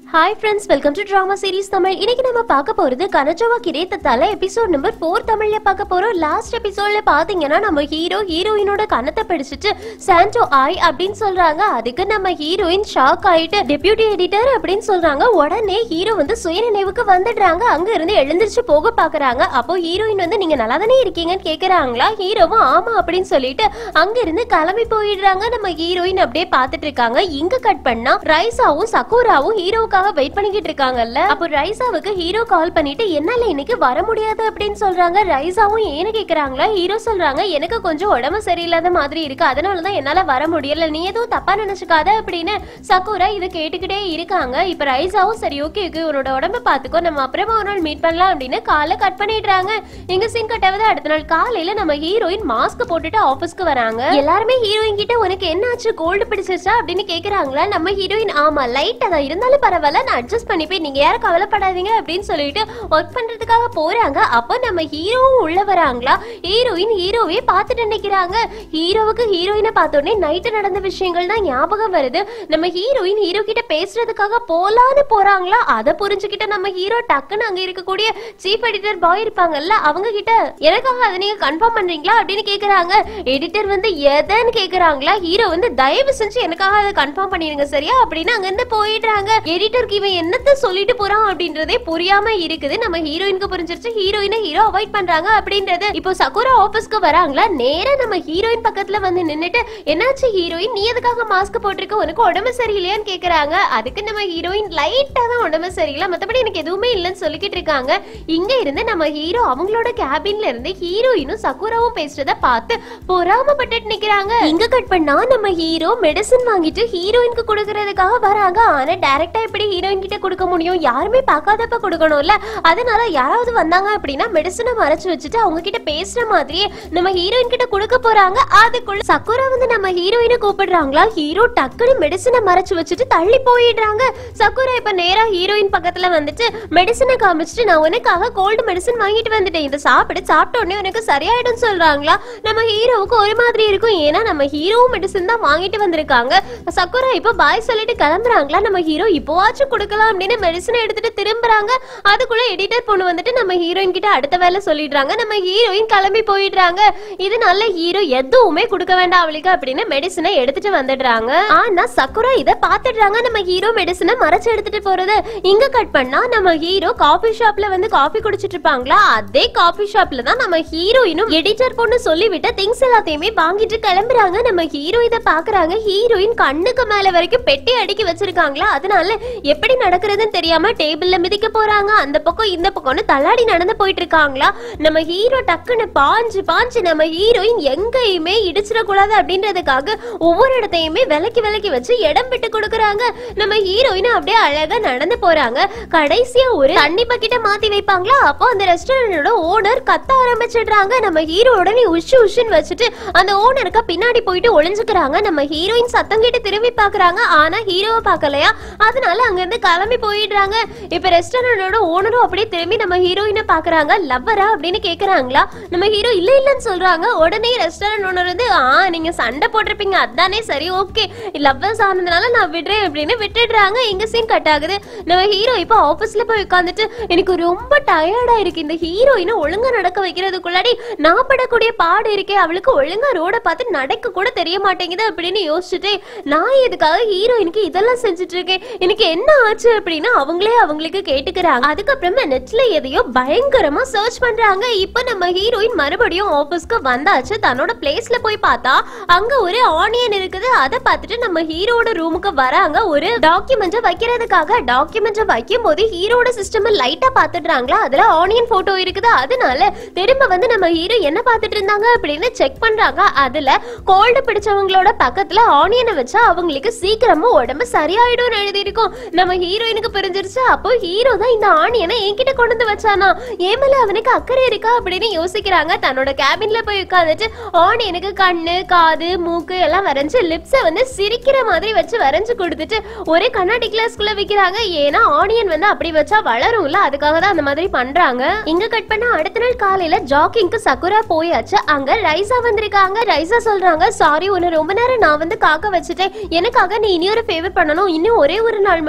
hi friends welcome to drama series Tamil இன்னைக்கு நம்ம பார்க்க போறது கனஜோவா கிரேத்தத்தால எபிசோட் நம்பர் ஃபோர் தமிழ்ல பார்க்க போறோம் லாஸ்ட் எபிசோட்ல பாத்தீங்கன்னா நம்ம ஹீரோ ஹீரோயினோட கணத்தை பிடிச்சிட்டு சாண்டோ ஆய் அப்படின்னு சொல்றாங்க அதுக்கு நம்ம ஹீரோயின் ஷாக் ஆயிட்டு டெபியூட்டி எடிட்டர் அப்படின்னு சொல்றாங்க உடனே ஹீரோ வந்து சுயநினைவுக்கு வந்துடுறாங்க அங்க இருந்து எழுந்திருச்சு போக பாக்குறாங்க அப்போ ஹீரோயின் வந்து நீங்க நல்லா தானே இருக்கீங்கன்னு கேக்குறாங்களா ஹீரோவும் ஆமா அப்படின்னு சொல்லிட்டு அங்க இருந்து கிளம்பி போயிடுறாங்க நம்ம ஹீரோயின் அப்படியே பார்த்துட்டு இருக்காங்க இங்க கட் பண்ணா ரைசாவும் சக்கூராவும் ஹீரோவுக்காக வெயிட் பண்ணிக்கிட்டு இருக்காங்கல்ல அப்போ ரைசாவுக்கு ஹீரோ கால் பண்ணிட்டு என்னால இன்னைக்கு வர முடியாது அப்படின்னு சொல்றாங்க ரைசாவும் ஏன்னு கேக்குறாங்களா ஹீரோ சொல்றாங்க எனக்கு கொஞ்சம் உடம்பு சரியில்லாத மாதிரி இருக்கு அதனாலதான் என்னால வர முடியல நீ எதுவும் தப்பா நினைச்சுக்காத அப்படின்னு சக்கூரா இதை கேட்டுக்கிட்டே இருக்காங்க இப்ப ரைசாவும் சரி ஓகே ஓகே உன்னோட உடம்ப பாத்துக்கோ நம்ம அப்புறமா ஒரு நாள் மீட் பண்ணலாம் அப்படின்னு காலை கட் பண்ணிடுறாங்க எங்க சிங் கட்டாவது அடுத்த நாள் காலையில நம்ம ஹீரோயின் மாஸ்க் போட்டுட்டு ஆபீஸ்க்கு வராங்க எல்லாருமே ஹீரோயின் கிட்ட உனக்கு என்னாச்சு கோல்டு பிடிச்சிருச்சா அப்படின்னு கேக்குறாங்களா நம்ம ஹீரோயின் ஆமா லைட்டா தான் இருந்தாலும் பரவாயில்ல நான் அட்ஜஸ்ட் பண்ணிப்பேன் நீங்க யாரும் கவலைப்படாதீங்க அப்படின்னு சொல்லிட்டு ஒர்க் பண்றதுக்காக போறாங்க அப்போ நம்ம ஹீரோவும் உள்ள வராங்களா ஹீரோயின் ஹீரோவே பார்த்துட்டு நினைக்கிறாங்க ஹீரோவுக்கு ஹீரோயினை பார்த்தோன்னே நைட்டு நடந்த விஷயங்கள் தான் ஞாபகம் வருது நம்ம ஹீரோயின் ஹீரோ கிட்ட பேசுறதுக்காக போலான்னு போறாங்களா அதை புரிஞ்சுக்கிட்ட நம்ம ஹீரோ டக்குன்னு அங்க இருக்கக்கூடிய சீஃப் எடிட்டர் பாய் இருப்பாங்கல்ல அவங்க கிட்ட எனக்காக அதை நீங்க கன்ஃபார்ம் பண்றீங்களா அப்படின்னு கேக்குறாங்க எடிட்டர் வந்து எதன்னு கேக்குறாங்களா ஹீரோ வந்து தயவு செஞ்சு எனக்காக அதை கன்ஃபார்ம் பண்ணிடுங்க சரியா அப்படின்னு அங்க இருந்து போயிடுறாங்க எடிட்டருக்கு இவன் என்னத்த சொல்லிட்டு போறான் அப்படின்றதே புரியாம இருக்குது நம்ம ஹீரோயினுக்கு புரிஞ்சிருச்சு ஹீரோயினை ஹீரோ அவாய்ட் பண்றாங்க அப்படின்றது இப்போ சகுரா ஆபீஸ்க்கு வராங்களா நேரா நம்ம ஹீரோயின் பக்கத்துல வந்து நின்னுட்டு என்னாச்சு ஹீரோயின் நீ எதுக்காக மாஸ்க் போட்டிருக்க உனக்கு உடம்பு சரியில்லையான்னு கேக்குறாங்க அதுக்கு நம்ம ஹீரோயின் லைட்டா தான் உடம்பு சரியில்லை மத்தபடி எனக்கு எதுவுமே இல்லைன்னு சொல்லிக்கிட்டு இருக்காங்க இங்க இருந்து நம்ம ஹீரோ அவங்களோட கேபின்ல இருந்து ஹீரோயினும் சகுராவும் பேசுறத பார்த்து பொறாமப்பட்டுட்டு நிக்கிறாங்க இங்க கட் பண்ணா நம்ம ஹீரோ மெடிசன் வாங்கிட்டு ஹீரோயினுக்கு கொடுக்கறதுக்காக வராங்க ஆனா டைரக்டா எப்படி ஹீரோயின் கிட்ட கொடுக்க முடியும் யாருமே பார்க்காதப்ப கொடுக்கணும்ல அதனால யாராவது வந்தாங்க அப்படின்னா மெடிசனை மறைச்சு வச்சுட்டு அவங்க கிட்ட பேசுற மாதிரியே நம்ம ஹீரோயின் கிட்ட கொடுக்க போறாங்க அதுக்குள்ள சக்குரா வந்து நம்ம ஹீரோயினை கூப்பிடுறாங்களா ஹீரோ டக்குனு மெடிசனை மறைச்சு வச்சுட்டு தள்ளி போயிடுறாங்க சக்குரா இப்ப நேரா ஹீரோயின் பக்கத்துல வந்துட்டு மெடிசனை காமிச்சிட்டு நான் உனக்காக கோல்டு மெடிசன் வாங்கிட்டு வந்துட்டேன் இதை சாப்பிடு சாப்பிட்ட உடனே உனக்கு சரியாயிடும் சொல்றாங்களா நம்ம ஹீரோவுக்கு ஒரு மாதிரி இருக்கும் ஏன்னா நம்ம ஹீரோவும் மெடிசன் தான் வாங்கிட்டு வந்திருக்காங்க சக்குரா இப்போ பாய் சொல்லிட்டு கிளம்புறாங்களா நம்ம ஹீரோ இப்போவாச்சும் கொடுக்கலாம் அப்படின்னு மெடிசனை எடுத்துட்டு திரும்புறாங்க அதுக்குள்ள எடிட்டர் பொண்ணு வந்துட்டு நம்ம ஹீரோயின் கிட்ட அடுத்த வேலை சொல்லிடுறாங்க நம்ம ஹீரோயின் கிளம்பி போயிடுறாங்க இது நல்ல ஹீரோ எதுவுமே கொடுக்க வேண்டாம் அவளுக்கு அப்படின்னு மெடிசனை எடுத்துட்டு வந்துடுறாங்க ஆனா சக்குரா இதை பாத்துடுறாங்க நம்ம ஹீரோ மெடிசனை மறைச்சு எடுத்துட்டு போறது இங்க கட் பண்ணா நம்ம ஹீரோ காபி ஷாப்ல வந்து காபி குடிச்சிட்டு இருப்பாங்களா அதே காபி ஷாப்ல தான் நம்ம ஹீரோயினும் எடிட்டர் பொண்ணு சொல்லிவிட்ட திங்ஸ் எல்லாத்தையுமே வாங்கிட்டு கிளம்புறாங்க நம்ம ஹீரோ இதை பாக்குறாங்க ஹீரோயின் கண்ணுக்கு மேல வரைக்கும் பெட்டி அடுக்கி வச்சிருக்காங்களா அதனால எப்படி நடக்கிறதுன்னு தெரியாம டேபிள்ல மிதிக்க போறாங்க அந்த பக்கம் இந்த பக்கம்னு தள்ளாடி நடந்து போயிட்டு இருக்காங்களா நம்ம ஹீரோ டக்குன்னு பாஞ்சு பாஞ்சு நம்ம ஹீரோயின் எங்கேயுமே இடிச்சிடக்கூடாது அப்படின்றதுக்காக ஒவ்வொரு இடத்தையுமே விலக்கி விலக்கி வச்சு இடம் விட்டு கொடுக்குறாங்க நம்ம ஹீரோயின் அப்படியே அழகா நடந்து போறாங்க கடைசியா ஒரு தண்ணி பக்கெட்டை மாத்தி வைப்பாங்களா அப்போ அந்த ரெஸ்டாரண்டோட ஓனர் கத்த ஆரம்பிச்சிடுறாங்க நம்ம ஹீரோ உடனே உஷு உஷுன்னு வச்சுட்டு அந்த ஓனருக்கு பின்னாடி போயிட்டு ஒளிஞ்சுக்கிறாங்க நம்ம ஹீரோயின் சத்தம் கேட்டு திரும்பி பாக்குறாங்க ஆனா ஹீரோவை பார்க்கலையா அதனால அங்க இருந்து கிளம்பி போயிடுறாங்க இப்ப ரெஸ்டாரண்டோட ஓனரும் அப்படியே திரும்பி நம்ம ஹீரோயினை பாக்குறாங்க லவ்வரா அப்படின்னு கேக்குறாங்களா நம்ம ஹீரோ இல்ல இல்லன்னு சொல்றாங்க உடனே ரெஸ்டாரண்ட் ஓனர் வந்து ஆ நீங்க சண்டை போட்டிருப்பீங்க அதானே சரி ஓகே லவ்வர்ஸ் ஆனதுனால நான் விடுறேன் அப்படின்னு விட்டுடுறாங்க இங்க சீன் கட் ஆகுது நம்ம ஹீரோ இப்போ ஆபீஸ்ல போய் உட்காந்துட்டு எனக்கு ரொம்ப டயர்டா இருக்கு இந்த ஹீரோயினை ஒழுங்கா நடக்க வைக்கிறதுக்குள்ளாடி நான் படக்கூடிய பாடு இருக்கே அவளுக்கு ஒழுங்கா ரோட பார்த்து நடக்க கூட தெரிய மாட்டேங்குது அப்படின்னு யோசிச்சுட்டு நான் எதுக்காக ஹீரோயினுக்கு இதெல்லாம் செஞ்சுட்டு இருக்கேன் எனக்கு என்ன ஆச்சு அப்படின்னு அவங்களே அவங்களுக்கு கேட்டுக்கிறாங்க அதுக்கப்புறமா நெட்ல எதையோ பயங்கரமா சர்ச் பண்றாங்க இப்போ நம்ம ஹீரோயின் மறுபடியும் ஆபீஸ்க்கு வந்தாச்சு தன்னோட பிளேஸ்ல போய் பார்த்தா அங்க ஒரு ஆனியன் இருக்குது அதை பார்த்துட்டு நம்ம ஹீரோட ரூமுக்கு வராங்க ஒரு டாக்குமெண்ட் வைக்கிறதுக்காக டாக்குமெண்ட் வைக்கும் போது ஹீரோட சிஸ்டம் லைட்டா பாத்துடுறாங்களா அதுல ஆனியன் போட்டோ இருக்குது அதனால திரும்ப வந்து நம்ம ஹீரோ என்ன பார்த்துட்டு இருந்தாங்க அப்படின்னு செக் பண்றாங்க அதுல கோல்டு பிடிச்சவங்களோட பக்கத்துல ஆனியனை வச்சா அவங்களுக்கு சீக்கிரமா உடம்பு சரியாயிடும்னு எழுதியிருக்கும் நம்ம ஹீரோயினுக்கு புரிஞ்சிருச்சு அப்போ ஹீரோ தான் இந்த ஆனியனை என்கிட்ட கொண்டு வந்து வச்சானா ஏன் மேல அவனுக்கு அக்கறை இருக்கா அப்படின்னு யோசிக்கிறாங்க தன்னோட கேபின்ல போய் உட்காந்துட்டு ஆனியனுக்கு கண்ணு காது மூக்கு எல்லாம் வரைஞ்சு லிப்ஸை வந்து சிரிக்கிற மாதிரி வச்சு வரைஞ்சு கொடுத்துட்டு ஒரே கண்ணாடி கிளாஸ்க்குள்ள வைக்கிறாங்க ஏன்னா ஆனியன் வந்து அப்படி வச்சா வளரும்ல அதுக்காக தான் அந்த மாதிரி பண்றாங்க இங்க கட் பண்ண அடுத்த நாள் காலையில ஜாக்கிங்க்கு சக்குரா போயாச்சு அங்க ரைசா வந்திருக்காங்க ரைசா சொல்றாங்க சாரி உன்னை ரொம்ப நேரம் நான் வந்து காக்க வச்சுட்டேன் எனக்காக நீ இனி ஒரு ஃபேவர் பண்ணணும் இன்னும் ஒரே ஒரு நாள் மட்டும்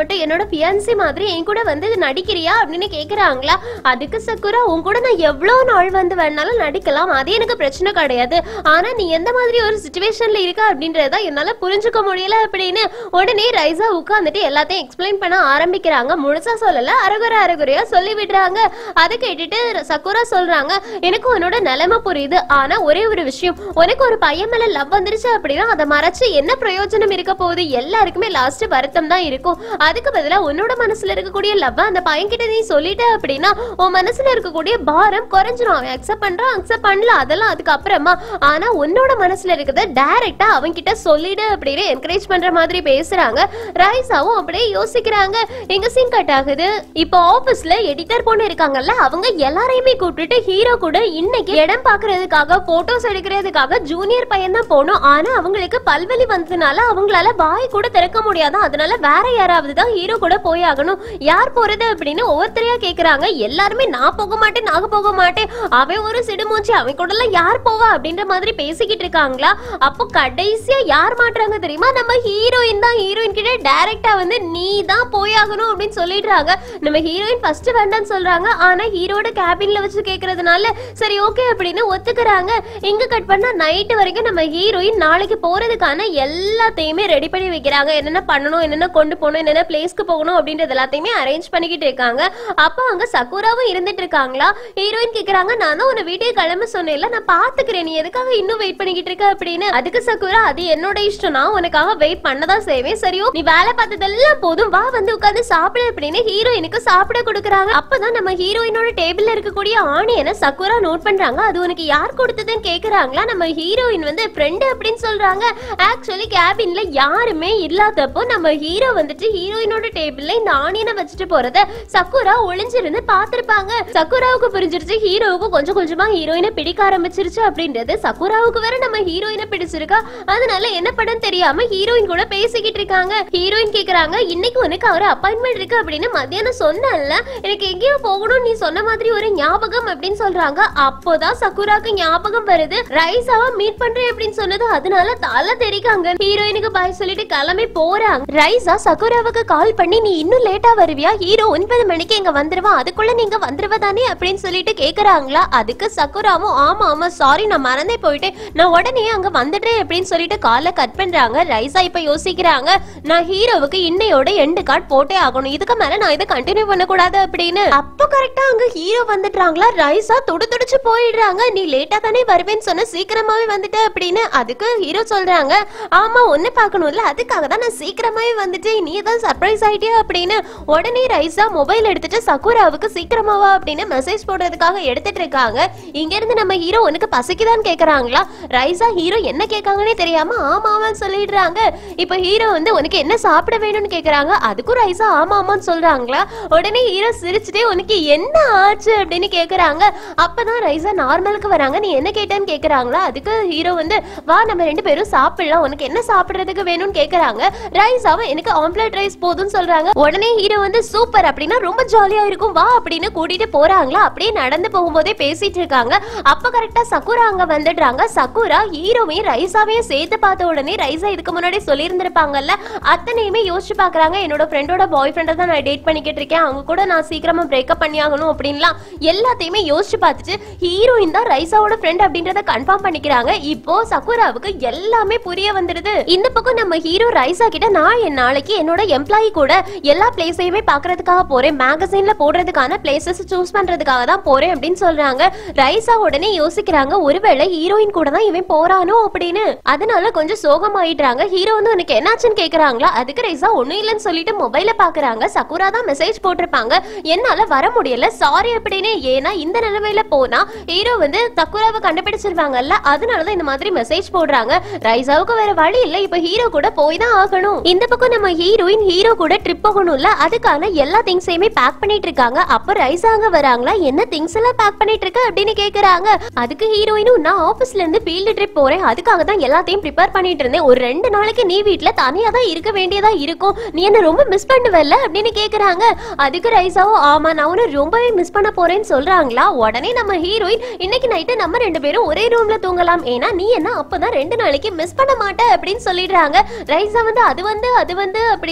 மட்டும் என்னோட பியான்சி மாதிரி என் கூட வந்து நடிக்கிறியா அப்படின்னு கேக்குறாங்களா அதுக்கு சக்குரா உன் கூட நான் எவ்வளவு நாள் வந்து வேணாலும் நடிக்கலாம் அது எனக்கு பிரச்சனை கிடையாது ஆனா நீ எந்த மாதிரி ஒரு சுச்சுவேஷன்ல இருக்க அப்படின்றத என்னால புரிஞ்சுக்க முடியல அப்படின்னு உடனே ரைசா உட்காந்துட்டு எல்லாத்தையும் எக்ஸ்பிளைன் பண்ண ஆரம்பிக்கிறாங்க முழுசா சொல்லல அரகுறை அரகுறையா சொல்லி விடுறாங்க அதை கேட்டுட்டு சக்குரா சொல்றாங்க எனக்கு உன்னோட நிலைமை புரியுது ஆனா ஒரே ஒரு விஷயம் உனக்கு ஒரு பையன் மேல லவ் வந்துருச்சு அப்படின்னா அதை மறைச்சு என்ன பிரயோஜனம் இருக்க போகுது எல்லாருக்குமே லாஸ்ட் வருத்தம் தான் இருக்கும் அதுக்கு பதிலா உன்னோட மனசுல இருக்கக்கூடிய லவ் அந்த பையன் கிட்ட நீ சொல்லிட்ட அப்படின்னா உன் மனசுல இருக்கக்கூடிய பாரம் குறைஞ்சிரும் அவன் அக்செப்ட் பண்றான் அக்செப்ட் பண்ணல அதெல்லாம் அதுக்கு அப்புறமா ஆனா உன்னோட மனசுல இருக்கிறத டைரக்டா அவன் கிட்ட சொல்லிடு அப்படின்னு என்கரேஜ் பண்ற மாதிரி பேசுறாங்க ரைசாவும் அப்படியே யோசிக்கிறாங்க எங்க சீன் கட் ஆகுது இப்போ ஆபீஸ்ல எடிட்டர் பொண்ணு இருக்காங்கல்ல அவங்க எல்லாரையுமே கூப்பிட்டுட்டு ஹீரோ கூட இன்னைக்கு இடம் பாக்குறதுக்காக போட்டோஸ் எடுக்கிறதுக்காக ஜூனியர் பையன் தான் போகணும் ஆனா அவங்களுக்கு பல்வலி வந்ததுனால அவங்களால வாய் கூட திறக்க முடியாதான் அதனால வேற யாராவது தான் ஹீரோ கூட போய் ஆகணும் யார் போறது அப்படின்னு ஒவ்வொருத்தரையா கேக்குறாங்க எல்லாருமே நான் போக மாட்டேன் நான் போக மாட்டேன் அவன் ஒரு சிடுமூச்சி அவன் கூட எல்லாம் யார் போவா அப்படின்ற மாதிரி பேசிக்கிட்டு இருக்காங்களா அப்போ கடைசியா யார் மாட்டுறாங்க தெரியுமா நம்ம ஹீரோயின் தான் ஹீரோயின் கிட்ட டைரக்டா வந்து நீ தான் போயாகணும் அப்படின்னு சொல்லிடுறாங்க நம்ம ஹீரோயின் ஃபர்ஸ்ட் வேண்டாம்னு சொல்றாங்க ஆனா ஹீரோட கேபின்ல வச்சு கேக்குறதுனால சரி ஓகே அப்படின்னு ஒத்துக்கிறாங்க இங்க கட் பண்ணா நைட் வரைக்கும் நம்ம ஹீரோயின் நாளைக்கு போறதுக்கான எல்லாத்தையுமே ரெடி பண்ணி வைக்கிறாங்க என்னென்ன பண்ணணும் என்னென்ன கொண்டு போகணும் என்னென்ன பிளேஸ்க்கு போகணும் அப்படின்றது எல்லாத்தையுமே அரேஞ்ச் பண்ணிக்கிட்டு இருக்காங்க அப்போ அங்க சக்குராவும் இருந்துட்டு இருக்காங்களா ஹீரோயின் கேக்குறாங்க நான் தான் உன்னை வீட்டுக்கு கிளம்ப சொன்னேன்ல நான் பாத்துக்கிறேன் நீ எதுக்காக இன்னும் வெயிட் பண்ணிக்கிட்டு இருக்க அப்படின்னு அதுக்கு சக்குரா அது என்னோட இஷ்டம் நான் உனக்காக வெயிட் பண்ணதான் செய்வேன் சரியோ நீ வேலை பார்த்ததெல்லாம் போதும் வா வந்து உட்கார்ந்து சாப்பிடு அப்படின்னு ஹீரோயினுக்கு சாப்பிட கொடுக்குறாங்க அப்பதான் நம்ம ஹீரோயினோட டேபிள்ல இருக்கக்கூடிய ஆணியனை சக்குரா நோட் பண்றாங்க அது உனக்கு யார் கொடுத்ததுன்னு கேக்குறாங்களா நம்ம ஹீரோயின் வந்து ஃப்ரெண்டு அப்படின்னு சொல்றாங்க ஆக்சுவலி கேபின்ல யாருமே இல்லாதப்போ நம்ம ஹீரோ வந்துட்டு ஹீரோயினோட டேபிள்ல இந்த ஆணியனை வச்சுட்டு போறத சக்குரா ஒளிஞ்சிருந்து பார்த்திருப்பாங்க சக்குராவுக்கு புரிஞ்சிருச்சு ஹீரோவுக்கு கொஞ்சம் கொஞ்சமா ஹீரோயினை பிடிக்க ஆரம்பிச்சிருச்சு அப்படின்றது சக்குராவுக்கு வேற நம்ம ஹீரோயினை பிடிச்சிருக்கா அதனால என்ன படம் தெரியாம ஹீரோயின் கூட பேசிக்கிட்டு இருக்காங்க ஹீரோயின் கேக்குறாங்க இன்னைக்கு உனக்கு ஒரு அப்பாயின்மெண்ட் இருக்கு அப்படின்னு மத்தியானம் சொன்னல எனக்கு எங்கேயோ போகணும் நீ சொன்ன மாதிரி ஒரு ஞாபகம் அப்படின்னு சொல்றாங்க அப்போதான் சக்குராக்கு ஞாபகம் வருது ரைசாவா மீட் பண்றேன் அப்படின்னு சொன்னது அதனால தலை தெரிக்காங்க ஹீரோயினுக்கு பாய் சொல்லிட்டு கிளம்பி போறாங்க ரைசா சக்குராவுக்கு கால் பண்ணி நீ இன்னும் லேட்டா வருவியா ஹீரோ ஒன்பது மணிக்கு இங்க வந்துருவான் அதுக்குள்ள நீங்க வந்துருவ தானே அப்படின்னு சொல்லிட்டு கேக்குறாங்களா அதுக்கு சக்குராவும் ஆமா ஆமா சாரி நான் மறந்தே போயிட்டேன் நான் உடனே அங்க வந்துடுறேன் அப்படின்னு சொல்லிட்டு காலை கட் பண்றாங்க ரைசா இப்ப யோசிக்கிறாங்க நான் ஹீரோவுக்கு இன்னையோட எண்டு கார்டு போட்டே ஆகணும் இதுக்கு மேல நான் இதை கண்டினியூ பண்ணக்கூடாது அப்படின்னு அப்போ கரெக்டா அங்க ஹீரோ வந்துட்டாங்களா ரைசா துடு துடிச்சு போயிடுறாங்க நீ லேட்டா தானே வருவேன்னு சொன்ன சீக்கிரமாவே வந்துட்ட அப்படின்னு அதுக்கு ஹீரோ சொல்றாங்க ஆமா ஒண்ணு பார்க்கணும்ல அதுக்காக தான் நான் சீக்கிரமாவே வந்துட்டேன் நீ தான் சர்ப்ரைஸ் ஆயிட்டியா அப்படின்னு உடனே ரைசா மொபைல் எடுத்துட்டு சக்குராவுக்கு சீக்கிரமாவா அப்படின்னு மெசேஜ் போடுறதுக்காக எடுத்துட்டு இருக்காங்க இங்க இருந்து நம்ம ஹீரோ உனக்கு பசிக்குதான்னு கேக்குறாங்களா ரைசா ஹீரோ என்ன கேட்காங்கன்னே தெரியாம ஆமாவான்னு சொல்லிடுறாங்க இப்ப ஹீரோ வந்து உனக்கு என்ன சாப்பிட வேணும்னு கேக்குறாங்க அதுக்கும் ரைசா ஆமா ஆமான்னு சொல்றாங்களா உடனே ஹீரோ சிரிச்சுட்டே உனக்கு என்ன ஆச்சு அப்படின்னு கேக்குறாங்க அப்பதான் ரைசா நார்மலுக்கு வராங்க நீ என்ன கேட்டேன்னு கேக்குறாங்களா அதுக்கு ஹீரோ வந்து வா நம்ம ரெண்டு பேரும் சாப்பிடலாம் உனக்கு என்ன சாப்பிடுறதுக்கு வேணும்னு கேக்குறாங்க ரைசாவை எனக்கு ஆம்லெட் ரைஸ் போதும்னு சொல்றாங்க உடனே ஹீரோ வந்து சூப்பர் அப்படின்னா ரொம்ப ஜாலியா இருக்கும் வா அப்படின்னு கூட்டிட்டு போறாங்களா அப்படியே நடந்து போகும்போதே பேசிட்டு இருக்காங்க அப்ப கரெக்டா சக்குரா அங்க வந்துடுறாங்க சக்குரா ஹீரோவையும் ரைசாவையும் சேர்த்து பார்த்த உடனே ரைசா இதுக்கு முன்னாடி சொல்லியிருந்திருப்பாங்கல்ல அத்தனையுமே யோசிச்சு பாக்குறாங்க என்னோட ஃப்ரெண்டோட பாய் ஃப்ரெண்டை தான் நான் டேட் பண்ணிக்கிட்டு இருக்கேன் அவங்க கூட நான் சீக்கிரமா பிரேக்கப் பண்ணி ஆகணும் அப்படின்லாம் எல்லாத்தையுமே யோசிச்சு பார்த்துட்டு ஹீரோயின் தான் ரைசாவோட ஃப்ரெண்ட் அப்படின்றத கன்ஃபார்ம் பண்ணிக்கிறாங்க இப்போ சக்குராவுக்கு எல்லாமே புரிய வந்துடுது இந்த பக்கம் நம்ம ஹீரோ ரைசா கிட்ட நான் என் நாளைக்கு என்னோட எம்ப்ளாயி கூட எல்லா பிளேஸையுமே பாக்குறதுக்காக போறேன் மேகசைன்ல போடுறதுக்கான பிளேசஸ் சூஸ் பண்றதுக்காக தான் போறேன் அப்படின்னு சொல்றாங்க ரைசா உடனே யோசிக்கிறாங்க ஒருவேளை ஹீரோயின் கூட தான் இவன் போறானோ அப்படின்னு அதனால கொஞ்சம் சோகமாயிடுறாங்க ஹீரோ வந்து உனக்கு என்னாச்சுன்னு கேக்குறாங்களா அதுக்கு ரைசா ஒண்ணும் இல்லைன்னு சொல்லிட்டு மொபைல பாக்குறாங்க சக்குரா தான் மெசேஜ் போட்டிருப்பாங்க என்னால வர முடியல சாரி அப்படின்னு ஏன்னா இந்த நிலைமையில போனா ஹீரோ வந்து சக்குராவை கண்டுபிடிச்சிருவாங்கல்ல அதனாலதான் இந்த மாதிரி மெசேஜ் போடுறாங்க ரைசாவுக்கு வேற வழி இல்ல இப்ப ஹீரோ கூட போய் தான் ஆகணும் இந்த பக்கம் நம்ம ஹீரோயின் ஹீரோ கூட ட்ரிப் போகணும்ல அதுக்கான எல்லா திங்ஸையுமே பேக் பண்ணிட்டு இருக்காங்க அப்ப ரைசா அங்க வராங்களா என்ன திங்ஸ் எல்லாம் பேக் பண்ணிட்டு இருக்க அப்படின்னு கேக்குறாங்க அதுக்கு ஹீரோயினும் நான் ஆபீஸ்ல இருந்து ஃபீல்டு ட்ரிப் போறேன் அதுக்காக தான் எல்லாத்தையும் ப்ரிப்பேர் பண்ணிட்டு இருந்தேன் ஒரு ரெண்டு நாளைக்கு நீ வீட்ல தனியா தான் இருக்க வேண்டியதா இருக்கும் நீ என்ன ரொம்ப மிஸ் பண்ணுவல்ல அப்படின்னு கேக்குறாங்க அதுக்கு ரைசாவும் ஆமா நான் உன்னை ரொம்பவே மிஸ் பண்ண போறேன்னு சொல்றாங்களா உடனே நம்ம ஹீரோயின் இன்னைக்கு நைட்டு நம்ம ரெண்டு பேரும் ஒரே ரூம்ல தூங்கலாம் ஏன்னா நீ என்ன அப்பதான் ரெண்டு நாளைக்கு மிஸ் பண்ண மாட்ட அப்படின்னு சொல்லிடுறாங்க ரைசா வந்து அது வந்து அது வந்து அப்படின்னு ஹீரோ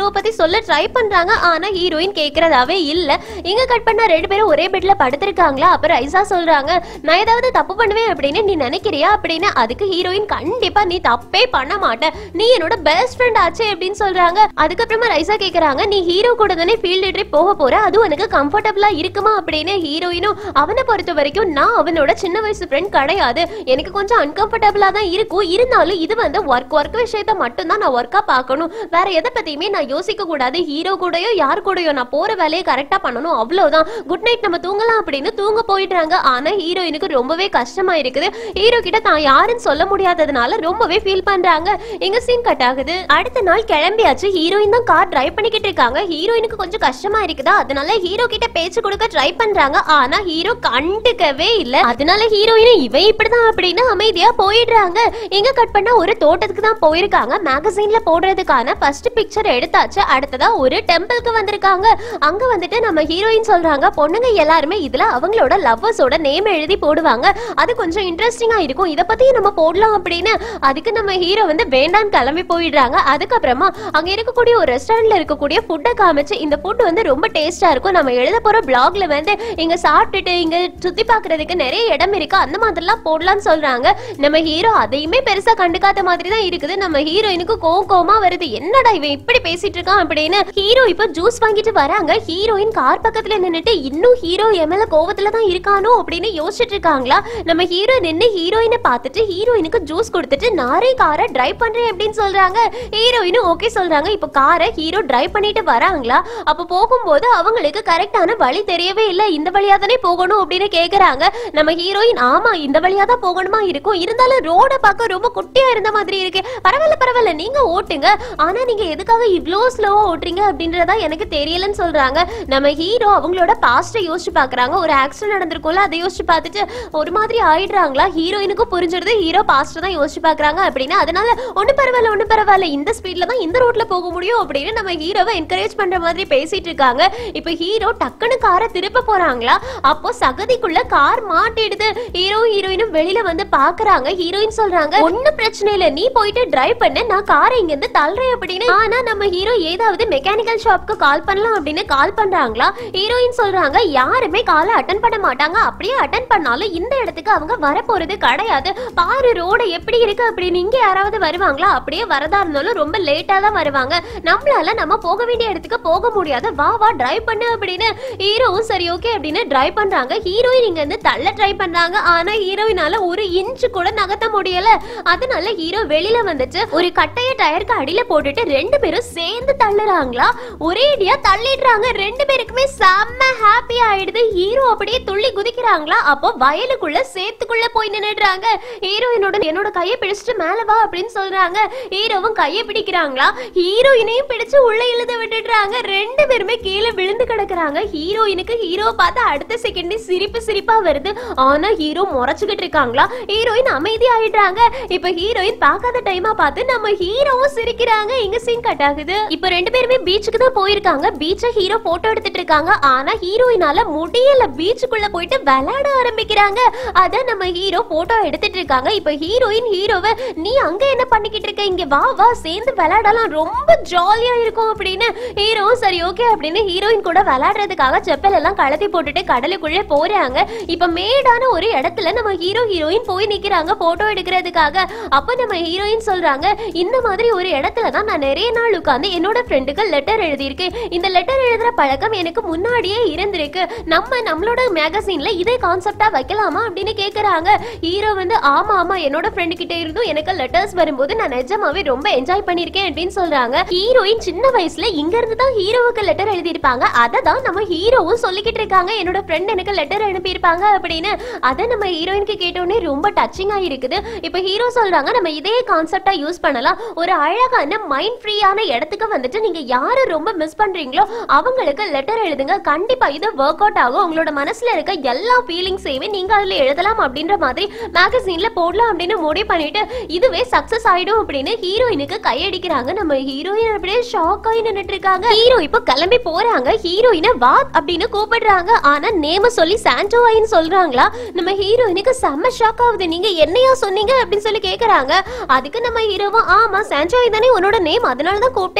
ஹீரோவை பத்தி சொல்ல ட்ரை பண்றாங்க ஆனா ஹீரோயின் கேக்குறதாவே இல்ல இங்க கட் பண்ணா ரெண்டு பேரும் ஒரே பெட்ல படுத்திருக்காங்களா அப்ப ரைசா சொல்றாங்க நான் ஏதாவது தப்பு பண்ணுவேன் அப்படின்னு நீ நினைக்கிறியா அப்படின்னு அதுக்கு ஹீரோயின் கண்டிப்பா நீ தப்பே பண்ண மாட்ட நீ என்னோட பெஸ்ட் ஃப்ரெண்ட் ஆச்சே அப்படின்னு சொல்றாங்க அதுக்கப்புறமா ரைசா கேக்குறாங்க நீ ஹீரோ கூட தானே ஃபீல்டு ட்ரிப் போக போற அதுவும் உனக்கு கம்ஃபர்டபுளா இருக்குமா அப்படின்னு ஹீரோயினும் அவனை பொறுத்த வரைக்கும் நான் அவனோட சின்ன வயசு ஃப்ரெண்ட் கிடையாது எனக்கு கொஞ்சம் அன்கம்ஃபர்டபுளா தான் இருக்கும் இருந்தாலும் இது வந்து ஒர்க் ஒர்க் விஷயத்த மட்டும் தான் நான் ஒர்க்கா பார்க்கணும் வேற எதை பத்தியுமே நான் யோசிக்க கூடாது ஹீரோ கூடயோ யார் கூடயோ நான் போற வேலையை கரெக்டா பண்ணணும் அவ்வளவுதான் குட் நைட் நம்ம தூங்கலாம் அப்படின்னு தூங்க போயிடுறாங்க ஆனா ஹீரோயினுக்கு ரொம்பவே கஷ்டமா இருக்குது ஹீரோ கிட்ட தான் யாருன்னு சொல்ல முடியாததுனால ரொம்பவே ஃபீல் பண்றாங்க எங்க சீன் கட் ஆகுது அடுத்த நாள் கிளம்பியாச்சு ஹீரோயின் தான் கார் டிரைவ் பண்ணிக்கிட்டு இருக்காங்க ஹீரோயினுக்கு கொஞ்சம் கஷ்டமா இருக்குதா அதனால ஹீரோ கிட்ட பேச்சு கொடுக்க ட்ரை பண்றாங்க ஆனா ஹீரோ கண்டுக்கவே இல்ல அதனால ஹீரோயின் இவன் இப்படிதான் அப்படின்னு அமைதியா போயிடுறாங்க எங்க கட் பண்ணா ஒரு தோட்டத்துக்கு தான் போயிருக்காங்க மேகசைன்ல போடுறதுக்கான ஃபர்ஸ்ட் பிக்சர் எடுத்தாச்சு அடுத்ததா ஒரு டெம்பிளுக்கு வந்திருக்காங்க அங்க வந்துட்டு நம்ம ஹீரோயின் சொல்றாங்க பொண்ணுங்க எல்லாருமே இதுல அவங்களோட லவ்வர்ஸோட நேம் எழுதி போடுவாங்க அது கொஞ்சம் இன்ட்ரெஸ்டிங்கா இருக்கும் இத பத்தி நம்ம போடலாம் அப்படின்னு அதுக்கு நம்ம ஹீரோ வந்து வேண்டான்னு கிளம்பி போயிடுறாங்க அதுக்கப்புறமா அங்க இருக்கக்கூடிய ஒரு ரெஸ்டாரண்ட்ல இருக்கக்கூடிய ஃபுட்டை காமிச்சு இந்த ஃபுட் வந்து ரொம்ப டேஸ்டா இருக்கும் நம்ம எழுத போற பிளாக்ல வந்து இங்க சாப்பிட்டுட்டு இங்க சுத்தி பார்க்கிறதுக்கு நிறைய இடம் இருக்கு அந்த மாதிரிலாம் போடலாம்னு சொல்றாங்க நம்ம ஹீரோ அதையுமே பெருசா கண்டுக்காத மாதிரி தான் இருக்குது நம்ம ஹீரோயினுக்கு கோவம் கோவமா வருது என்னடா இவன் இப்படி பேசிட்டு இருக்கான் அப்படின்னு ஹீரோ இப்ப ஜூஸ் வாங்கிட்டு வராங்க ஹீரோயின் கார் பக்கத்துல நின்னுட்டு இன்னும் ஹீரோ என் மேல கோவத்துல தான் இருக்கானோ அப்படின்னு யோசிச்சுட்டு இருக்காங்களா நம்ம ஹீரோ நின்னு ஹீரோயினை பார்த்துட்டு ஹீரோயினுக்கு ஜூஸ் கொடுத்துட்டு நாரே காரை டிரைவ் பண்றேன் அப்படின்னு சொல்றாங்க ஹீரோயினும் ஓகே சொல்றாங்க இப்போ காரை ஹீரோ டிரைவ் பண்ணிட்டு வராங்களா அப்ப போகும்போது அவங்களுக்கு கரெக்டான வழி தெரியவே இல்ல இந்த வழியா தானே போகணும் அப்படின்னு கேக்குறாங்க நம்ம ஹீரோயின் ஆமா இந்த வழியா தான் போகணுமா இருக்கும் இருந்தாலும் ரோட பார்க்க ரொம்ப குட்டியா இருந்த மாதிரி இருக்கு பரவாயில்ல பரவாயில்ல நீங்க ஓட்டுங்க ஆனா நீங்க எதுக்காக இவ்ளோ ஸ்லோவா ஓட்டுறீங்க அப்படின்றதா எனக்கு தெரியலன்னு சொல்றாங்க நம்ம ஹீரோ அவங்களோட பாஸ்ட யோசிச்சு பாக்குறாங்க ஒரு ஆக்சிடென்ட் நடந்திருக்கும்ல அதை யோசிச்சு பார்த்துட்டு ஒரு மாதிரி ஆயிடுறாங்களா ஹீரோயினுக்கும் புரிஞ்சிருது ஹீரோ பாஸ்ட தான் யோசிச்சு பாக்குறாங்க அப்படின்னு அதனால ஒண்ணு பரவாயில்ல ஒண்ணு பரவாயில்ல இந்த ஸ்பீட்ல தான் இந்த ரோட்ல போக முடியும் அப்படின்னு நம்ம ஹீரோவை என்கரேஜ் பண்ற மாதிரி பேசிட்டு இருக்காங்க இப்ப ஹீரோ டக்குன்னு காரை திருப்ப போறாங்களா அப்போ சகதிக்குள்ள கார் மாட்டிடுது ஹீரோ ஹீரோயினும் வெளியில வந்து பாக்குறாங்க ஹீரோயின் சொல்றாங்க ஒண்ணும் பிரச்சனை இல்ல நீ போயிட்டு டிரைவ் பண்ண நான் காரை இங்க இருந்து தள்ளுறேன் அப்படின்னு ஆனா நம்ம ஹீரோ ஏதாவது மெக்கானிக்கல் ஷாப்க்கு கால் பண்ணலாம் அப்படின்னு கால் பண்றாங்களா ஹீரோயின் சொல்றாங்க யாருமே காலை அட்டன் பண்ண மாட்டாங்க அப்படியே அட்டன் பண்ணாலும் இந்த இடத்துக்கு அவங்க வர போறது கிடையாது பாரு ரோடு எப்படி இருக்கு அப்படின்னு இங்க யாராவது வருவாங்களா அப்படியே வரதா இருந்தாலும் ரொம்ப லேட்டா தான் வருவாங்க நம்மளால நம்ம போக வேண்டிய இடத்துக்கு போக முடியாது வா வா டிரைவ் பண்ணு அப்படின்னு ஹீரோவும் சரி ஓகே அப்படின்னு டிரைவ் பண்றாங்க ஹீரோயின் இங்க இருந்து தள்ள ட்ரை பண்றாங்க ஆனா ஹீரோயினால ஒரு இன்ச் கூட நகர்த்த முடியல அதனால ஹீரோ வெளியில வந்துட்டு ஒரு கட்டைய டயருக்கு அடியில போட்டுட்டு ரெண்டு பேரும் சேர்ந்து தள்ளுறாங்களா ஒரேடியா தள்ளிடுறாங்க ரெண்டு பேருக்குமே செம்ம ஹாப்பி ஆயிடுது ஹீரோ அப்படியே துள்ளி குதிக்கிறாங்களா அப்போ வயலுக்குள்ள சேத்துக்குள்ள போய் நின்னுடுறாங்க ஹீரோயினோட என்னோட கையை பிடிச்சிட்டு மேல வா அப்படின்னு சொல்றாங்க ஹீரோவும் கையை பிடிக்கிறாங்களா ஹீரோயினையும் பிடிச்சு உள்ள இழுத்து விட்டுடுறாங்க ரெண்டு பேருமே கீழே விழுந்து கிடக்குறாங்க ஹீரோயினுக்கு ஹீரோ பார்த்து அடுத்த செகண்டே சிரிப்பு சிரிப்பா வருது ஆனா ஹீரோ முறைச்சுக்கிட்டு இருக்காங்களா ஹீரோயின் அமைதி ஆயிடுறாங்க இப்ப ஹீரோயின் பார்க்காத டைமா பார்த்து நம்ம ஹீரோவும் சிரிக்கிறாங்க இங்க சீன் கட் ஆகுது இப்ப ரெண்டு பேருமே பீச்சுக்கு தான் போயிருக்காங்க பீச்ச ஹீரோ போட்டோ எடுத்துட்டு இருக்காங்க ஆனா ஹீரோயினால முடியல பீச்சுக்குள்ள போயிட்டு விளையாட ஆரம்பிக்கிறாங்க அத நம்ம ஹீரோ போட்டோ எடுத்துட்டு இருக்காங்க இப்ப ஹீரோயின் ஹீரோவை நீ அங்க என்ன பண்ணிக்கிட்டு இருக்க இங்க வா வா சேர்ந்து விளையாடலாம் ரொம்ப ஜாலியா இருக்கும் அப்படின்னு ஹீரோ சரி ஓகே அப்படின்னு ஹீரோயின் கூட விளையாடுறதுக்காக செப்பல் எல்லாம் கழட்டி போட்டுட்டு கடலுக்குள்ளே போறாங்க இப்ப மேடான ஒரு இடத்துல நம்ம ஹீரோ ஹீரோயின் போய் நிக்கிறாங்க போட்டோ எடுக்கிறதுக்காக அப்ப நம்ம ஹீரோயின் சொல்றாங்க இந்த மாதிரி ஒரு இடத்துல தான் நான் நிறைய நாள் உட்கார்ந்து என்னோட ஃப்ரெண்டுக்கு லெட்டர் எழுதியிருக்கேன் இந்த லெட்டர் எழுதுற பழக்கம் எனக்கு முன்னாடியே இருந்திருக்கு நம்ம நம்மளோட மேகசின்ல இதே கான்செப்டா வைக்கலாமா அப்படின்னு கேக்குறாங்க ஹீரோ வந்து ஆமா ஆமா என்னோட ஃப்ரெண்டு கிட்ட இருந்தும் எனக்கு லெட்டர்ஸ் வரும்போது நான் நிஜமாவே ரொம்ப என்ஜாய் பண்ணிருக்கேன் அப்படின்னு சொல்றாங்க ஹீரோயின் சின்ன வயசுல இங்க இருந்து தான் ஹீரோவுக்கு லெட்டர் எழுதியிருப்பாங்க அதை தான் நம்ம ஹீரோவும் சொல்லிக்கிட்டு இருக்காங்க என்னோட ஃப்ரெண்ட் எனக்கு லெட்டர் அனுப்பியிருப்பாங்க அப்படின்னு அதை நம்ம ஹீரோயினுக்கு கேட்டோடனே ரொம்ப டச்சிங்கா இருக்குது இப்போ ஹீரோ சொல்றாங்க நம்ம இதே கான்செப்டா யூஸ் பண்ணலாம் ஒரு அழகான மைண்ட் ஃப்ரீயான இடத்துக்கு வந்துட்டு நீங்க யாரை ரொம்ப மிஸ் பண்றீங்களோ அவங்களுக்கு லெட்டர் எழுதுங்க கண்டிப்பா இது ஒர்க் அவுட் ஆகும் உங்களோட மனசுல இருக்க எல்லா ஃபீலிங்ஸையுமே நீங்க அதுல எழுதலாம் அப்படின்ற மாதிரி மேகசின்ல போடலாம் அப்படின்னு முடிவு பண்ணிட்டு இதுவே சக்சஸ் ஆயிடும் அப்படின்னு ஹீரோயினுக்கு கையடிக்கிறாங்க நம்ம ஹீரோயின் அப்படியே ஷாக் ஆகி நின்னுட்டு இருக்காங்க ஹீரோ இப்போ கிளம்பி போறாங்க ஹீரோயினை வா அப்படின்னு கூப்பிடுறாங்க ஆனா நேம சொல்லி சாண்டோவாயின்னு சொல்றாங்களா நம்ம ஹீரோயினுக்கு செம்ம ஷாக் ஆகுது நீங்க என்னையா சொன்னீங்க அப்படின்னு சொல்லி கேக்குறாங்க அதுக்கு நம்ம ஹீரோவும் ஆமா சாண்டோவாய் தானே உன்னோட நேம் அதனால தான் கூப்பிட்டேன்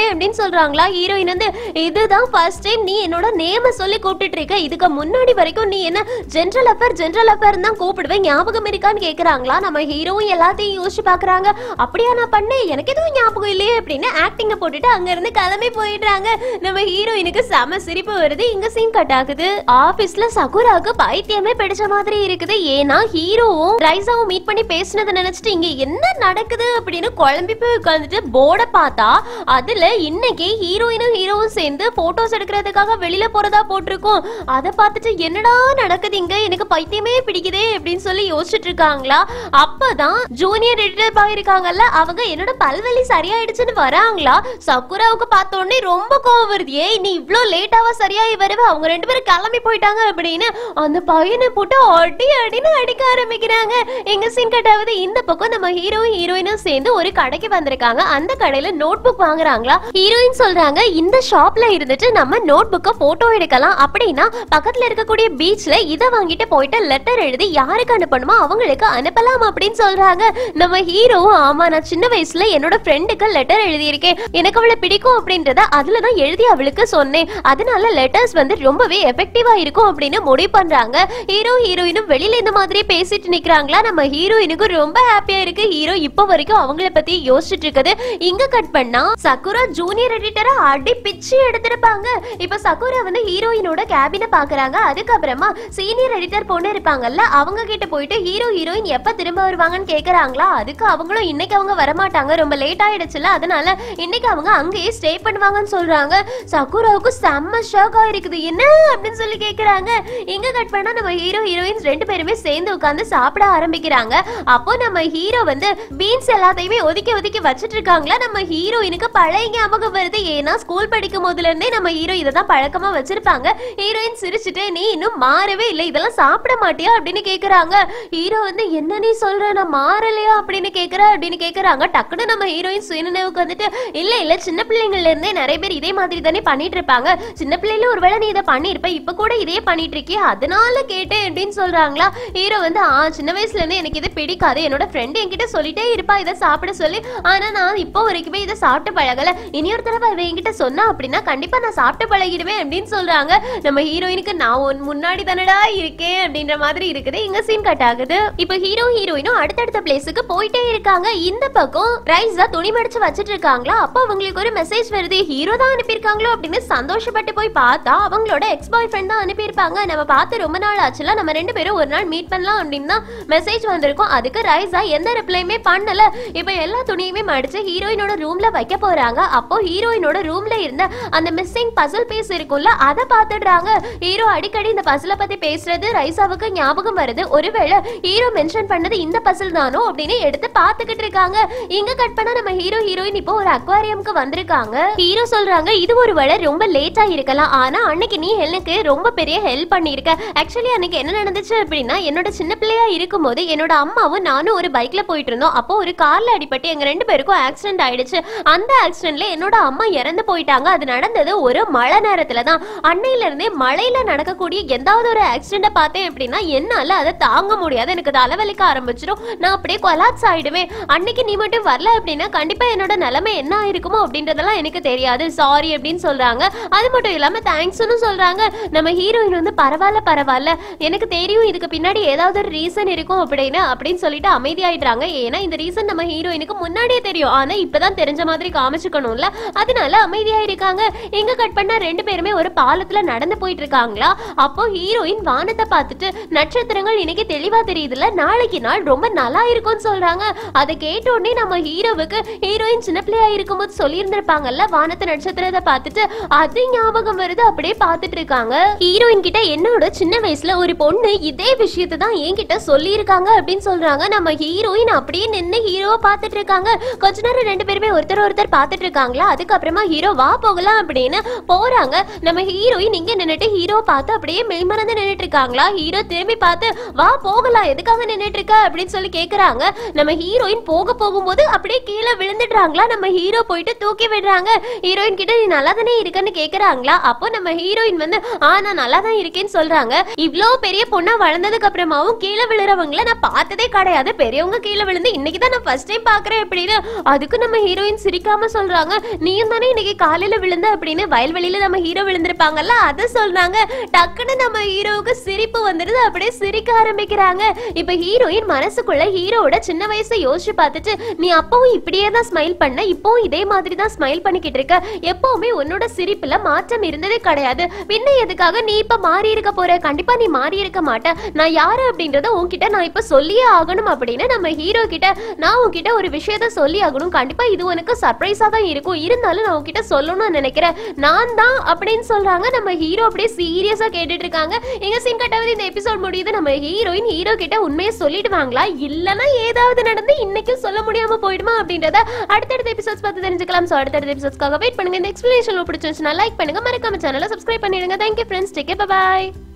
அப்படின்னு சொல்றாங்களா ஹீரோயின் வந்து இதுதான் ஃபர்ஸ்ட் டைம் நீ என்னோட நேம சொல்லி கூப்பிட்டுட்டு இருக்க இதுக்கு முன்னாடி வரைக்கும் நீ என்ன ஜென்ரல் அஃபேர் ஜென்ரல் அஃபேர் தான் கூப்பிடுவேன் ஞாபகம் இருக்கான்னு கேக்குறாங்களா நம்ம ஹீரோவும் எல்லாத்தையும் யோசிச்சு பாக்குறாங்க அப்படியா நான் பண்ணேன் எனக்கு எதுவும் ஞாபகம் இல்லையே அப்படின்னு ஆக்டிங்க போட்டுட்டு அங்க இருந்து கிளம்பி போயிடுறாங்க நம்ம ஹீரோயினுக்கு செம சிரிப்பு வருது இங்க சீன் கட் ஆகுது ஆபீஸ்ல சகுராக்கு பைத்தியமே பிடிச்ச மாதிரி இருக்குது ஏன்னா ஹீரோவும் ரைசாவும் மீட் பண்ணி பேசினதை நினைச்சிட்டு இங்க என்ன நடக்குது அப்படின்னு குழம்பி போய் உட்காந்துட்டு போர்டை பார்த்தா அதுல இன்னைக்கு ஹீரோயினும் ஹீரோவும் சேர்ந்து போட்டோஸ் எடுக்கிறதுக்காக வெளியில போறதா போட்டிருக்கோம் அதை பார்த்துட்டு என்னடா நடக்குது இங்க எனக்கு பைத்தியமே பிடிக்குதே அப்படின்னு சொல்லி யோசிச்சுட்டு இருக்காங்களா அப்பதான் ஜூனியர் எடிட்டர் பாய் இருக்காங்கல்ல அவங்க என்னோட பல்வலி சரியாயிடுச்சுன்னு வராங்களா சக்குராவுக்கு பார்த்த உடனே ரொம்ப கோவம் வருது ஏய் நீ இவ்ளோ லேட்டாவா சரியாயி வருவ அவங்க ரெண்டு பேரும் கிளம்பி போயிட்டாங்க அப்படின்னு அந்த பையனை போட்டு அடி அடின்னு அடிக்க ஆரம்பிக்கிறாங்க எங்க சீன் கட்டாவது இந்த பக்கம் நம்ம ஹீரோவும் ஹீரோயினும் சேர்ந்து ஒரு கடைக்கு வந்திருக்காங்க அந்த கடையில நோட் புக் வாங்குறாங்களா ஹீரோயின் சொல்றாங்க இந்த ஷாப்ல இருந்துட்டு நம்ம நோட் புக்க போட்டோ எடுக்கலாம் அப்படின்னா பக்கத்துல இருக்கக்கூடிய பீச்ல இத வாங்கிட்டு போயிட்டு லெட்டர் எழுதி யாருக்கு அனுப்பணுமோ அவங்களுக்கு அனுப்பலாம் அப்படின்னு சொல்றாங்க நம்ம ஹீரோவும் ஆமா நான் சின்ன வயசுல என்னோட ஃப்ரெண்டுக்கு லெட்டர் எழுதியிருக்கேன் எனக்கு அவளை பிடிக்கும் அப்படின்றத அதுல தான் எழுதி அவளுக்கு சொன்னேன் அதனால லெட்டர்ஸ் வந்து ரொம்பவே எஃபெக்டிவா இருக்கும் அப்படின்னு முடிவு பண்றாங்க ஹீரோ ஹீரோயினும் வெளியில இந்த மாதிரி பேசிட்டு நிக்கிறாங்களா நம்ம ஹீரோயினுக்கு ரொம்ப ஹாப்பியா இருக்கு ஹீரோ இப்போ வரைக்கும் அவங்கள பத்தி யோசிச்சுட்டு இருக்குது இங்க கட் பண்ணா சக்குரா ஜூனியர் எடிட்டரா அடி பிச்சு எடுத்திருப்பாங்க இப்ப சக்குரா வந்து ஹீரோயினோட கேபினை பாக்குறாங்க அதுக்கப்புறமா சீனியர் எடிட்டர் பொண்ணு இருப்பாங்கல்ல அவங்க கிட்ட போயிட்டு ஹீரோ ஹீரோயின் எப்ப திரும்ப வருவாங்கன்னு கேக்குறாங்களா அதுக்கு அவங்களும் இன்னைக்கு அவங்க வரமாட்டாங்க ரொம்ப லேட் ஆயிடுச்சுல அதனால இன்னைக்கு அவங்க அங்கேயே ஸ்டே பண்ணுவாங்கன்னு சொல்றாங்க சக்குராவுக்கு செம்ம ஷாக் ஆயிருக்குது என்ன அப்படின்னு சொல்லி கேக்குறாங்க இங்க கட் பண்ணா நம்ம ஹீரோ ஹீரோயின்ஸ் ரெண்டு பேருமே சேர்ந்து உட்கார்ந்து சாப்பிட ஆரம்பிக்கிறாங்க அப்போ நம்ம ஹீரோ வந்து பீன்ஸ் எல்லாத்தையுமே ஒதுக்கி ஒதுக்கி வச்சிட்டு இருக்காங்களா நம்ம ஹீரோயினுக்கு பழைய ஞாபகம் வருது ஏன்னா ஸ்கூல் படிக்கும் போதுல இருந்தே நம்ம ஹீரோ இதை தான் பழக்கமா வச்சிருப்பாங்க ஹீரோயின் சிரிச்சுட்டு நீ இன்னும் மாறவே இல்லை இதெல்லாம் சாப்பிட மாட்டியா அப்படின்னு கேக்குறாங்க ஹீரோ வந்து என்ன நீ சொல்ற நான் மாறலையா அப்படின்னு கேக்குற அப்படின்னு கேக்குறாங்க டக்குன்னு நம்ம ஹீரோயின் சுயநினைவுக்கு வந்துட்டு இல்ல இல்ல சின்ன பிள்ளைங்கள்ல இருந்தே நிறைய பேர் இதே மாதிரி தானே பண்ணிட்டு இருப்பாங்க சின்ன பிள்ளைல ஒருவேளை நீ இதை பண்ணிருப்ப இப்ப கூட இதே பண்ணிட்டு இருக்கிய அதனால கேட்டேன் அப்படின்னு சொல்றாங்களா ஹீரோ வந்து ஆ சின்ன வயசுல இருந்து எனக்கு இது பிடிக்காது என்னோட ஃப்ரெண்ட் என்கிட்ட சொல்லிட்டே இருப்பா இதை சாப்பிட சொல்லி ஆனா நான் இப்போ வரைக்குமே இதை சாப்பிட்டு பழகல இனியொரு தடவை அவ என்கிட்ட சொன்னா அப்படின்னா கண்டிப்பா நான் சாப்பிட்டு பழகிடுவேன் அப்படின்னு சொல்றாங்க நம்ம ஹீரோயினுக்கு நான் உன் முன்னாடி தானடா இருக்கேன் அப்படின்ற மாதிரி இருக்குது இங்க சீன் கட் ஆகுது இப்போ ஹீரோ ஹீரோயினும் அடுத்தடுத்த பிளேஸுக்கு போயிட்டே இருக்காங்க இந்த பக்கம் ரைஸா துணி மடிச்சு வச்சிட்டு இருக்காங்களா அப்போ அவங்களுக்கு ஒரு மெசேஜ் வருது ஹீரோ தான் அனுப்பியிருக்காங்களோ அப்படின்னு சந்தோஷப்பட்டு போய் பார்த்தா அவங்களோட எக்ஸ் பாய் ஃப்ரெண்ட் தான் அனுப்பியிருப்பாங்க நம்ம பார்த்து ரொம்ப நாள் ஆச்சுல நம்ம ரெண்டு பேரும் ஒரு நாள் மீட் பண்ணலாம் அப்படின்னு தான் மெசேஜ் வந்திருக்கும் அதுக்கு ரைஸா எந்த ரிப்ளையுமே பண்ணல இப்போ எல்லா துணியுமே மடிச்சு ஹீரோயினோட ரூம்ல வைக்க போறாங்க அப்போ ஹீரோயினோட ரூம்ல இருந்த அந்த மிஸ்ஸிங் பசில் பீஸ் இருக்கும்ல அதை பார்த்துடுறாங்க ஹீரோ அடிக்கடி இந்த பசிலை பத்தி பேசுறது ரைசாவுக்கு ஞாபகம் வருது ஒருவேளை ஹீரோ மென்ஷன் பண்ணது இந்த பசில் தானோ அப்படின்னு எடுத்து பார்த்துக்கிட்டு இருக்காங்க இங்க கட் பண்ணா நம்ம ஹீரோ ஹீரோயின் இப்போ ஒரு அக்வாரியம்க்கு வந்திருக்காங்க ஹீரோ சொல்றாங்க இது ஒரு வேளை ரொம்ப லேட்டா இருக்கலாம் ஆனா அன்னைக்கு நீ எனக்கு ரொம்ப பெரிய ஹெல்ப் பண்ணிருக்க ஆக்சுவலி அன்னைக்கு என்ன நடந்துச்சு அப்படின்னா என்னோட சின்ன பிள்ளையா இருக்கும்போது என்னோட அம்மாவும் நானும் ஒரு பைக்ல போயிட்டு இருந்தோம் அப்போ ஒரு கார்ல அடிபட்டு எங்க ரெண்டு பேருக்கும் ஆக்சிடென்ட் ஆயிடுச்சு அந்த ஆக்சிடென்ட்ல என்னோட அம்மா இறந்து போயிட்டாங்க அது நடந்தது ஒரு மழை நேரத்துல தான் அன்னையில இருந்தே மழையில நடக்கக்கூடிய எந்தாவது ஒரு ஆக்சிடென்ட பார்த்தேன் அப்படின்னா என்னால அதை தாங்க முடியாது எனக்கு தலைவலிக்க ஆரம்பிச்சிடும் நான் அப்படியே கொலாப்ஸ் ஆயிடுவேன் அன்னைக்கு நீ மட்டும் வரல அப்படின்னா கண்டிப்பா என்னோட நிலைமை என்ன ஆயிருக்குமோ அப்படின்றதெல்லாம் எனக்கு தெரியாது சாரி அப்படின்னு சொல்றாங்க அது மட்டும் இல்லாம தேங்க்ஸ்னு சொல்றாங்க நம்ம ஹீரோயின் வந்து பரவாயில்ல பரவாயில்ல எனக்கு தெரியும் இதுக்கு பின்னாடி ஏதாவது ஒரு ரீசன் இருக்கும் அப்படின்னு அப்படின்னு சொல்லிட்டு அமைதியாயிடுறாங்க ஏன்னா இந்த ரீசன் நம்ம ஹீரோயினுக்கு முன்னாடியே தெரியும் ஆனா இப்பதான் தெரிஞ்ச மாதிரி காமிச்சுக்கணும்ல அதனால அமைதியா இருக்காங்க எங்க கட் பண்ணா ரெண்டு பேருமே ஒரு பாலத்துல நடந்து போயிட்டு இருக்காங்களா அப்போ ஹீரோயின் வானத்தை பார்த்துட்டு நட்சத்திரங்கள் இன்னைக்கு தெளிவா தெரியுதுல்ல நாளைக்கு நாள் ரொம்ப நல்லா இருக்கும்னு சொல்றாங்க அதை கேட்ட உடனே நம்ம ஹீரோவுக்கு ஹீரோயின் சின்ன பிள்ளையா இருக்கும்போது சொல்லியிருந்திருப்பாங்கல்ல வானத்து நட்சத்திரத்தை பார்த்துட்டு அது ஞாபகம் வருது அப்படியே பார்த்துட்டு இருக்காங்க ஹீரோயின் கிட்ட என்னோட சின்ன வயசுல ஒரு பொண்ணு இதே விஷயத்தை தான் என்கிட்ட சொல்லியிருக்காங்க அப்படின்னு சொல்றாங்க நம்ம ஹீரோயின் அப்படியே நின்னு ஹீரோவை பார்த்துட்டு இருக்காங்க கொஞ்ச நேரம் ரெண்டு பேருமே ஒருத்தர் ஒருத்தர் பார்த்துட்டு இருக்காங்களா அதுக்கப்புறமா ஹீரோ வா போகலாம் அப்படின்னு போறாங்க நம்ம ஹீரோயின் இங்க நின்னுட்டு ஹீரோ பார்த்து அப்படியே மெய்மறந்து நின்னுட்டு இருக்காங்களா ஹீரோ திரும்பி பார்த்து வா போகலாம் எதுக்காக நின்னுட்டு இருக்க அப்படின்னு சொல்லி கேக்குறாங்க நம்ம ஹீரோயின் போக போகும்போது அப்படியே கீழே விழுந்துடுறாங்களா நம்ம ஹீரோ போயிட்டு தூக்கி விடுறாங்க ஹீரோயின் கிட்ட நீ நல்லா தானே இருக்கன்னு கேக்குறாங்களா அப்போ நம்ம ஹீரோயின் வந்து ஆ நான் நல்லா தான் இருக்கேன்னு சொல்றாங்க இவ்ளோ பெரிய பொண்ணா வளர்ந்ததுக்கு அப்புறமாவும் கீழே விழுறவங்கள நான் பார்த்ததே கிடையாது பெரியவங்க கீழே விழுந்து இன்னைக்கு தான் நான் ஃபர்ஸ்ட் டைம் பாக்குறேன் அப்படின்னு அதுக்கு நம்ம ஹீரோயின் சிரிக்காம சொல்றாங்க நீயும் தானே இன்னைக்கு காலையில விழுந்த அப்படின்னு வயல்வெளியில நம்ம ஹீரோ விழுந்திருப்பாங்கல்ல அதை சொல்றாங்க டக்குன்னு நம்ம ஹீரோவுக்கு சிரிப்பு வந்துடுது அப்படியே சிரிக்க ஆரம்பிக்கிறாங்க இப்ப ஹீரோயின் மனசுக்குள்ள ஹீரோவோட சின்ன வயசை யோசிச்சு பார்த்துட்டு நீ அப்பவும் இப்படியே தான் ஸ்மைல் பண்ண இப்பவும் இதே மாதிரி தான் ஸ்மைல் பண்ணிக்கிட்டு இருக்க எப்பவுமே உன்னோட சிரிப்புல மாற்றம் இருந்ததே கிடையாது பின்ன எதுக்காக நீ இப்ப மாறி இருக்க போற கண்டிப்பா நீ மாறி இருக்க மாட்ட நான் யாரு அப்படின்றத உன்கிட்ட நான் இப்ப சொல்லியே ஆகணும் அப்படின்னு நம்ம ஹீரோ கிட்ட நான் உன்கிட்ட ஒரு விஷயத்த சொல்லி ஆகணும் கண்டிப்பா இது உனக்கு சர்ப்ரைஸா தான் இருக்கும் இருந்தாலும் நான் உன்கிட்ட சொல்லணும்னு நினைக்கிறேன் நான் தான் அப்படின்னு சொல்றாங்க நம்ம ஹீரோ அப்படியே சீரியஸா கேட்டுட்டு இருக்காங்க எங்க சீன் கட்டாவது இந்த எபிசோட் முடியுது நம்ம ஹீரோயின் ஹீரோ கிட்ட உண்மையை சொல்லிடுவாங்களா இல்லனா ஏதாவது நடந்து இன்னைக்கும் சொல்ல முடியாம போயிடுமா அப்படின்றத அடுத்தடுத்த எபிசோட்ஸ் பார்த்து தெரிஞ்சுக்கலாம் ஸோ அடுத்தடுத்த எபிசோட்ஸ்க்காக வெயிட் பண்ணுங்க இந்த எக்ஸ்பிளேஷன் பிடிச்சிருந்துச்சுன்னா லைக் பண்ணுங்க மறக்காம சேனலை சப்ஸ்கிரைப் பண்ணிடுங்க தேங்க்யூ ஃப்ரெண்ட்ஸ் டேக் பாய்